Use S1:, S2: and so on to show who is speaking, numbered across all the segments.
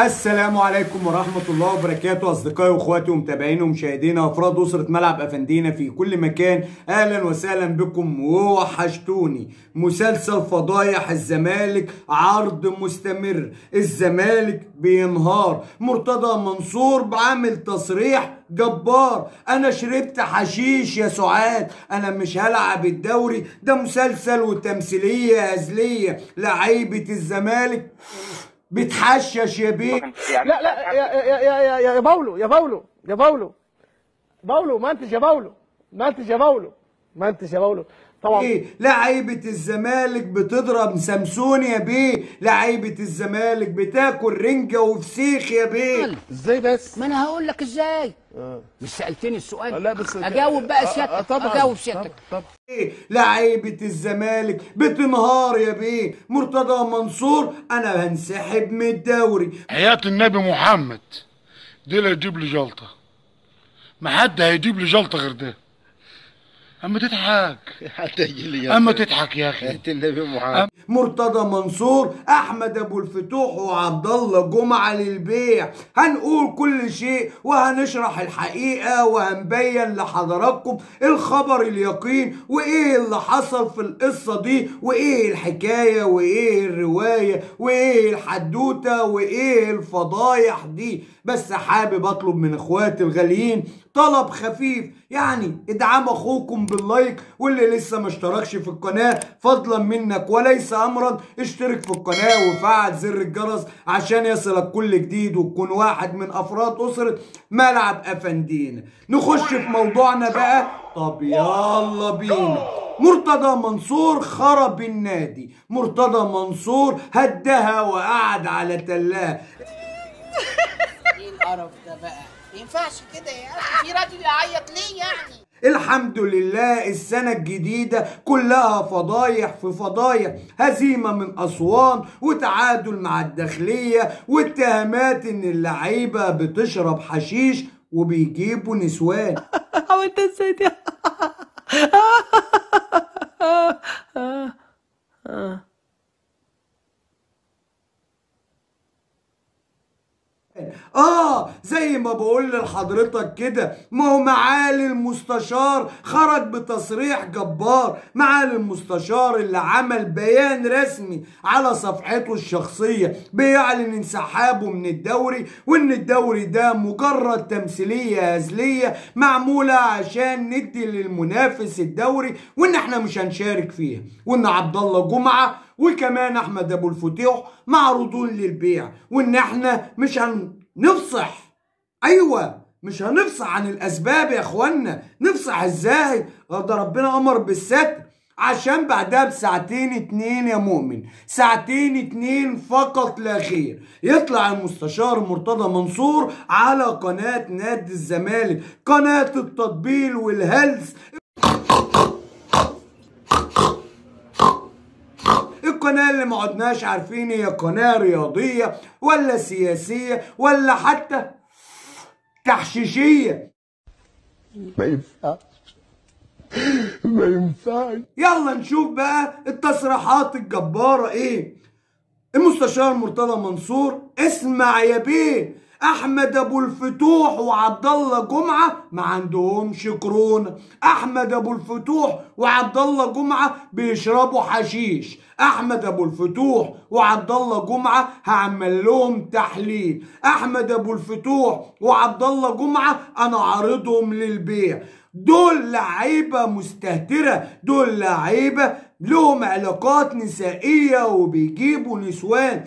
S1: السلام عليكم ورحمة الله وبركاته أصدقائي وأخواتي ومتابعيني ومشاهدينا وأفراد أسرة ملعب أفندينا في كل مكان أهلا وسهلا بكم ووحشتوني مسلسل فضايح الزمالك عرض مستمر الزمالك بينهار مرتضى منصور بعمل تصريح جبار انا شربت حشيش يا سعاد انا مش هلعب الدوري ده مسلسل وتمثيليه هزليه لعيبه الزمالك بتحشش يا بيه
S2: لا لا يا يا يا يا يا باولو يا باولو يا باولو باولو ما انتش يا باولو ما انتش يا باولو ما انتش يا باولو طبعا
S1: ايه لعيبة الزمالك بتضرب سمسون يا بيه لعيبة الزمالك بتاكل رنجة وفسيخ يا بيه
S2: ازاي بس
S3: ما انا هقول لك ازاي مش سالتني السؤال
S2: لا بس
S3: اجاوب بقى
S2: آه،
S3: سيادتك
S2: طبعا
S3: اجاوب سيادتك
S2: طبعا
S1: ايه لعيبة الزمالك بتنهار يا بيه مرتضى منصور انا هنسحب من الدوري
S4: حياة النبي محمد دي اللي يجيب لي جلطة ما حد هيجيب لي جلطة غير ده اما تضحك
S5: حتى يجي لي يا
S4: اما
S5: أخي.
S4: تضحك يا اخي
S5: حياة النبي محمد
S1: مرتضى منصور احمد ابو الفتوح وعبد الله جمعه للبيع هنقول كل شيء وهنشرح الحقيقه وهنبين لحضراتكم الخبر اليقين وايه اللي حصل في القصه دي وايه الحكايه وايه الروايه وايه الحدوته وايه الفضايح دي بس حابب اطلب من اخواتي الغاليين طلب خفيف يعني ادعم اخوكم باللايك واللي لسه ما اشتركش في القناه فضلا منك وليس امرا اشترك في القناه وفعل زر الجرس عشان يصلك كل جديد وتكون واحد من افراد اسره ملعب افندينا نخش في موضوعنا بقى طب يلا بينا مرتضى منصور خرب النادي مرتضى منصور هدها وقعد على تلاه
S6: ايه القرف ده بقى؟ ما ينفعش كده يا اخي في راجل يعيط ليه يعني؟
S1: الحمد لله السنة الجديدة كلها فضايح في فضايح هزيمة من أسوان وتعادل مع الداخلية واتهامات إن اللعيبة بتشرب حشيش وبيجيبوا نسوان
S7: عملت ازاي دي
S1: آه زي ما بقول لحضرتك كده ما هو معالي المستشار خرج بتصريح جبار معالي المستشار اللي عمل بيان رسمي على صفحته الشخصية بيعلن انسحابه من الدوري وإن الدوري ده مجرد تمثيلية هزلية معمولة عشان ندي للمنافس الدوري وإن إحنا مش هنشارك فيها وإن عبد الله جمعة وكمان احمد ابو الفتوح معروضون للبيع وان احنا مش هنفصح ايوه مش هنفصح عن الاسباب يا اخوانا نفصح ازاي آه ده ربنا امر بالستر عشان بعدها بساعتين اتنين يا مؤمن ساعتين اتنين فقط لا خير يطلع المستشار مرتضى منصور على قناة نادي الزمالك قناة التطبيل والهلس القناة اللي ما عدناش عارفين هي قناة رياضية ولا سياسية ولا حتى تحشيشية
S5: ما ينفعش ما ينفعش
S1: يلا نشوف بقى التصريحات الجبارة ايه المستشار مرتضى منصور اسمع يا بيه احمد ابو الفتوح وعبد الله جمعه ما عندهمش كورونا احمد ابو الفتوح وعبد الله جمعه بيشربوا حشيش احمد ابو الفتوح وعبد الله جمعه هعمل لهم تحليل احمد ابو الفتوح وعبد الله جمعه انا عارضهم للبيع دول لعيبه مستهتره دول لعيبه لهم علاقات نسائيه وبيجيبوا نسوان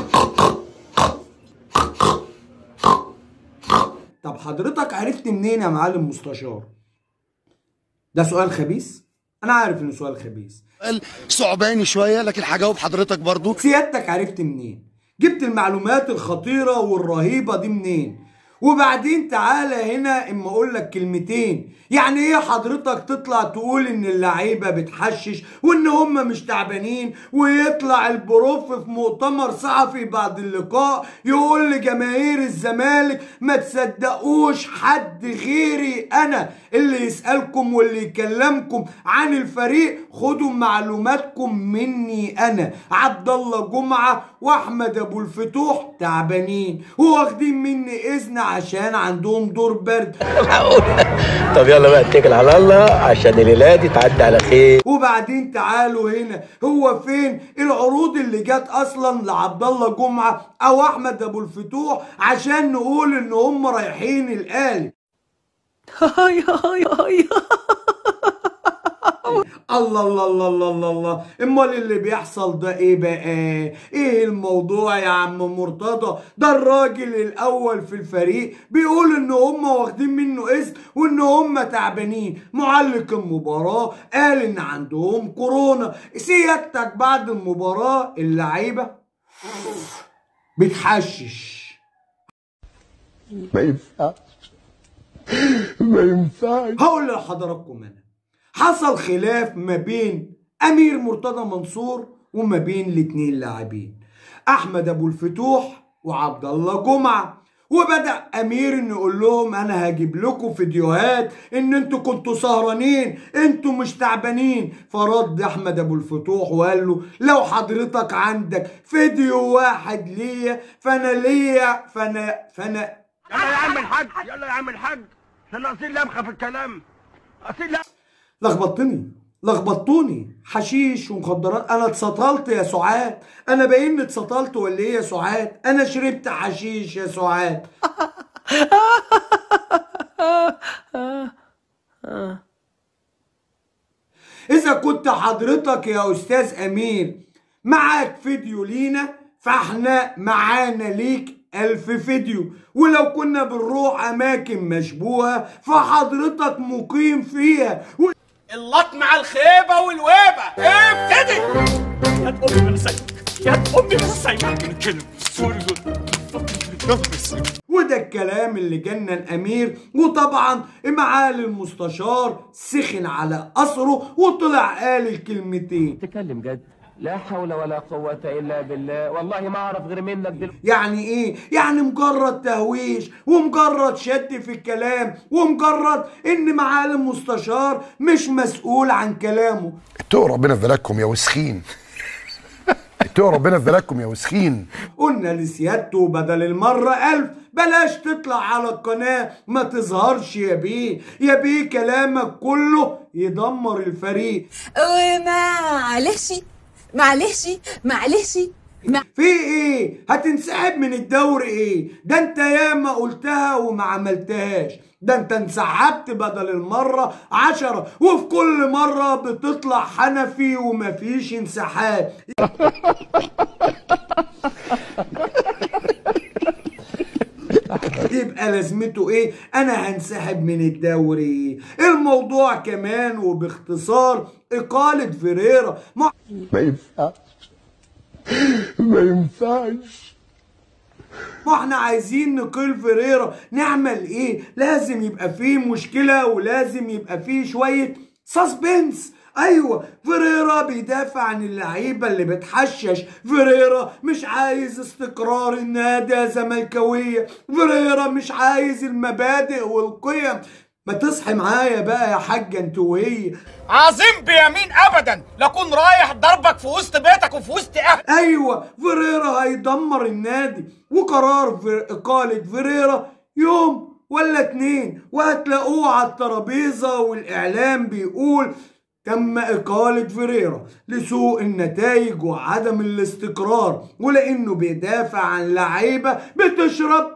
S1: طب حضرتك عرفت منين يا معلم مستشار ده سؤال خبيث انا عارف انه سؤال خبيث
S5: سؤال صعباني شويه لكن هجاوب حضرتك برضو
S1: سيادتك عرفت منين جبت المعلومات الخطيرة والرهيبة دي منين وبعدين تعالى هنا اما اقول لك كلمتين يعني ايه حضرتك تطلع تقول ان اللعيبه بتحشش وان هم مش تعبانين ويطلع البروف في مؤتمر صحفي بعد اللقاء يقول لجماهير الزمالك ما تصدقوش حد غيري انا اللي يسالكم واللي يكلمكم عن الفريق خدوا معلوماتكم مني انا عبد الله جمعه واحمد ابو الفتوح تعبانين واخدين مني اذن عشان عندهم دور برد
S7: طب يلا بقى اتكل على الله عشان الليله دي تعدي على خير
S1: وبعدين تعالوا هنا هو فين العروض اللي جت اصلا لعبد الله جمعه او احمد ابو الفتوح عشان نقول ان هم رايحين الاهلي الله الله الله الله الله الله امال اللي بيحصل ده ايه بقى ايه الموضوع يا عم مرتضى ده الراجل الاول في الفريق بيقول ان هم واخدين منه اذن وان هم تعبانين معلق المباراة قال ان عندهم كورونا سيادتك بعد المباراة اللعيبة بتحشش
S5: ما ينفعش ما ينفعش
S1: هقول لحضراتكم انا حصل خلاف ما بين امير مرتضى منصور وما بين الاتنين لاعبين احمد ابو الفتوح وعبد الله جمعه وبدا امير انه يقول لهم انا هجيب لكم فيديوهات ان انتوا كنتوا سهرانين انتوا مش تعبانين فرد احمد ابو الفتوح وقال له لو حضرتك عندك فيديو واحد ليا فانا ليا فانا فانا
S8: يلا يا عم الحاج يلا يا عم الحاج احنا ناقصين لمخه في الكلام ناقصين لمخه
S1: لخبطتني لخبطتوني حشيش ومخدرات انا اتسطلت يا سعاد انا باين اتسطلت ولا ايه يا سعاد انا شربت حشيش يا سعاد اذا كنت حضرتك يا استاذ امير معاك فيديو لينا فاحنا معانا ليك ألف فيديو ولو كنا بنروح أماكن مشبوهة فحضرتك مقيم فيها و...
S8: اللط مع الخيبه والويبه ابتدي يا امي من السيف يا امي من السيف كلب سوري
S1: وده الكلام اللي جنن امير وطبعا معالي المستشار سخن على قصره وطلع قال الكلمتين
S7: تكلم جد لا حول ولا قوة إلا بالله والله ما أعرف غير منك دلوقتي
S1: يعني ايه يعني مجرد تهويش ومجرد شد في الكلام ومجرد ان معالي المستشار مش مسؤول عن كلامه
S5: اتقوا ربنا في بلدكم يا وسخين اتقوا ربنا في بلدكم يا وسخين
S1: قلنا لسيادته بدل المرة ألف بلاش تطلع على القناة ما تظهرش يا بيه يا بيه كلامك كله يدمر الفريق
S9: ومعلش معلش معلش مع...
S1: في ايه هتنسحب من الدوري ايه ده انت ياما قلتها وما عملتهاش ده انت انسحبت بدل المرة عشرة وفي كل مرة بتطلع حنفي ومفيش انسحاب يبقى لازمته ايه انا هنسحب من الدوري الموضوع كمان وباختصار اقالة فيريرا ما
S5: ما ينفعش ما ينفعش
S1: ما احنا عايزين نقيل فيريرا نعمل ايه لازم يبقى فيه مشكلة ولازم يبقى فيه شوية سسبنس ايوه فيريرا بيدافع عن اللعيبه اللي بتحشش فيريرا مش عايز استقرار النادي يا زملكاويه فيريرا مش عايز المبادئ والقيم ما تصحي معايا بقى يا حاجه انت وهي
S8: عظيم بيمين ابدا لكون رايح ضربك في وسط بيتك وفي وسط اهلك
S1: ايوه فيريرا هيدمر النادي وقرار في اقاله فيريرا يوم ولا اتنين وهتلاقوه على الترابيزه والاعلام بيقول تم إقالة فيريرا لسوء النتائج وعدم الاستقرار ولأنه بيدافع عن لعيبة بتشرب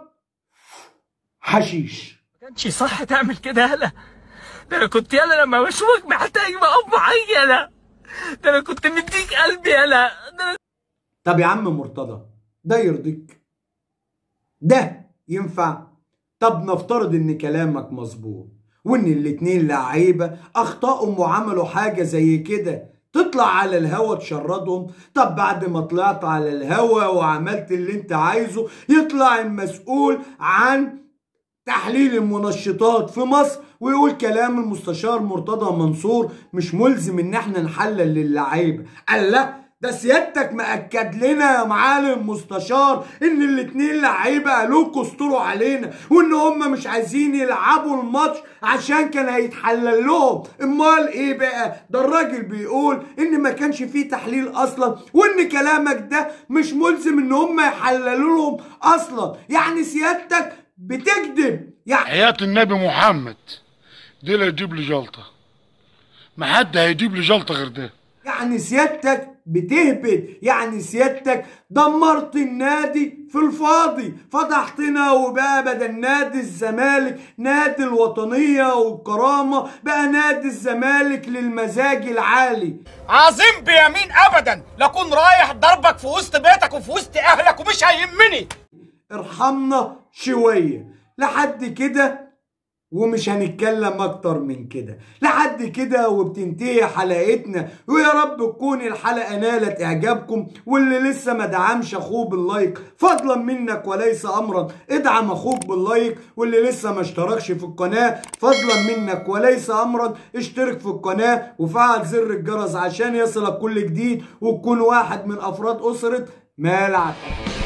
S1: حشيش
S8: كانش صح تعمل كده يالا ده انا كنت يالا لما بشوفك محتاج بقى معينه ده انا كنت مديك قلبي يالا ده أنا
S1: طب يا عم مرتضى ده يرضيك ده ينفع طب نفترض ان كلامك مظبوط وان الاتنين لعيبة اخطأوا وعملوا حاجة زي كده تطلع على الهوا تشردهم طب بعد ما طلعت على الهوا وعملت اللي انت عايزه يطلع المسؤول عن تحليل المنشطات في مصر ويقول كلام المستشار مرتضى منصور مش ملزم ان احنا نحلل للعيبه قال لا ده سيادتك مأكد لنا يا معالم مستشار ان الاتنين لعيبه قالوكوا استروا علينا وان هم مش عايزين يلعبوا الماتش عشان كان هيتحلل لهم امال ايه بقى ده الراجل بيقول ان ما كانش فيه تحليل اصلا وان كلامك ده مش ملزم ان هم يحللوا لهم اصلا يعني سيادتك بتكذب يعني
S4: حياة النبي محمد دي اللي يجيب لي جلطة ما حد هيجيب لي جلطة غير ده
S1: يعني سيادتك بتهبد يعني سيادتك دمرت النادي في الفاضي فضحتنا وبقى بدل نادي الزمالك نادي الوطنية والكرامة بقى نادي الزمالك للمزاج العالي
S8: عظيم بيمين ابدا لكون رايح ضربك في وسط بيتك وفي وسط اهلك ومش هيهمني
S1: ارحمنا شوية لحد كده ومش هنتكلم اكتر من كده لحد كده وبتنتهي حلقتنا ويا رب تكون الحلقة نالت اعجابكم واللي لسه ما دعمش اخوه باللايك فضلا منك وليس امرا ادعم اخوك باللايك واللي لسه ما اشتركش في القناة فضلا منك وليس امرا اشترك في القناة وفعل زر الجرس عشان يصلك كل جديد وتكون واحد من افراد اسرة مالعب